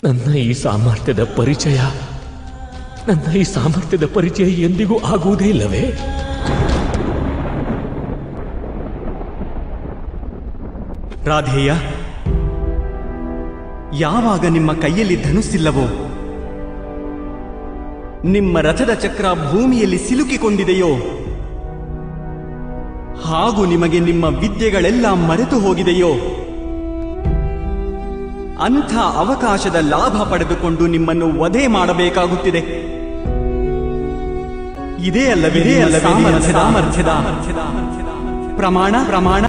ನನ್ನ ಈ ಸಾಮರ್ಥ್ಯದ ಪರಿಚಯ ನನ್ನ ಈ ಸಾಮರ್ಥ್ಯದ ಪರಿಚಯ ಎಂದಿಗೂ ಆಗುವುದೇ ಇಲ್ಲವೇ ರಾಧೇಯ ಯಾವಾಗ ನಿಮ್ಮ ಕೈಯಲ್ಲಿ ಧನುಸ್ಸಿಲ್ಲವೋ ನಿಮ್ಮ ರಥದ ಚಕ್ರ ಭೂಮಿಯಲ್ಲಿ ಸಿಲುಕಿಕೊಂಡಿದೆಯೋ ಹಾಗೂ ನಿಮಗೆ ನಿಮ್ಮ ವಿದ್ಯೆಗಳೆಲ್ಲ ಮರೆತು ಹೋಗಿದೆಯೋ ಅಂಥ ಅವಕಾಶದ ಲಾಭ ಪಡೆದುಕೊಂಡು ನಿಮ್ಮನ್ನು ವಧೆ ಮಾಡಬೇಕಾಗುತ್ತಿದೆ ಇದೇ ಅಲ್ಲವೇ ನಿಮ್ಮ ಸಾಮರ್ಥ್ಯದ ಸಾಮರ್ಥ್ಯದ ಪ್ರಮಾಣ ಪ್ರಮಾಣ